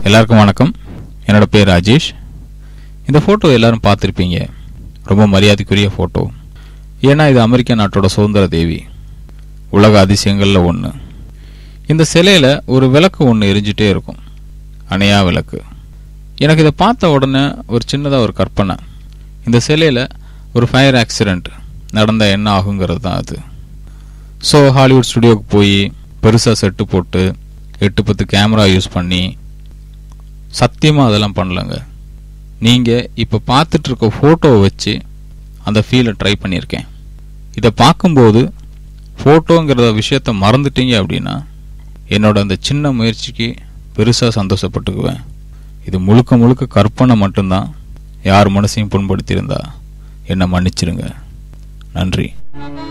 எல்லாருக்கும் வணக்கம் என்னோட பேர் ராஜேஷ் இந்த ஃபோட்டோ எல்லாரும் பார்த்துருப்பீங்க ரொம்ப மரியாதைக்குரிய ஃபோட்டோ ஏன்னா இது அமெரிக்க நாட்டோட சுதந்திர தேவி உலக அதிசயங்களில் ஒன்று இந்த சிலையில் ஒரு விளக்கு ஒன்று எரிஞ்சிட்டே இருக்கும் அணையா விளக்கு எனக்கு இதை பார்த்த உடனே ஒரு சின்னதாக ஒரு கற்பனை இந்த சிலையில் ஒரு ஃபயர் ஆக்சிடெண்ட் நடந்தால் என்ன ஆகுங்கிறது தான் அது ஸோ ஹாலிவுட் ஸ்டுடியோவுக்கு போய் பெருசாக செட்டு போட்டு எட்டு பத்து கேமரா யூஸ் பண்ணி சத்தியமாக அதெல்லாம் பண்ணலங்க நீங்கள் இப்போ பார்த்துட்டு இருக்க ஃபோட்டோவை வச்சு அந்த ஃபீலை ட்ரை பண்ணியிருக்கேன் இதை பார்க்கும்போது ஃபோட்டோங்கிற விஷயத்த மறந்துட்டீங்க அப்படின்னா என்னோட அந்த சின்ன முயற்சிக்கு பெருசாக சந்தோஷப்பட்டுக்குவேன் இது முழுக்க முழுக்க கற்பனை மட்டும்தான் யார் மனசையும் புண்படுத்தியிருந்தா என்னை மன்னிச்சிருங்க நன்றி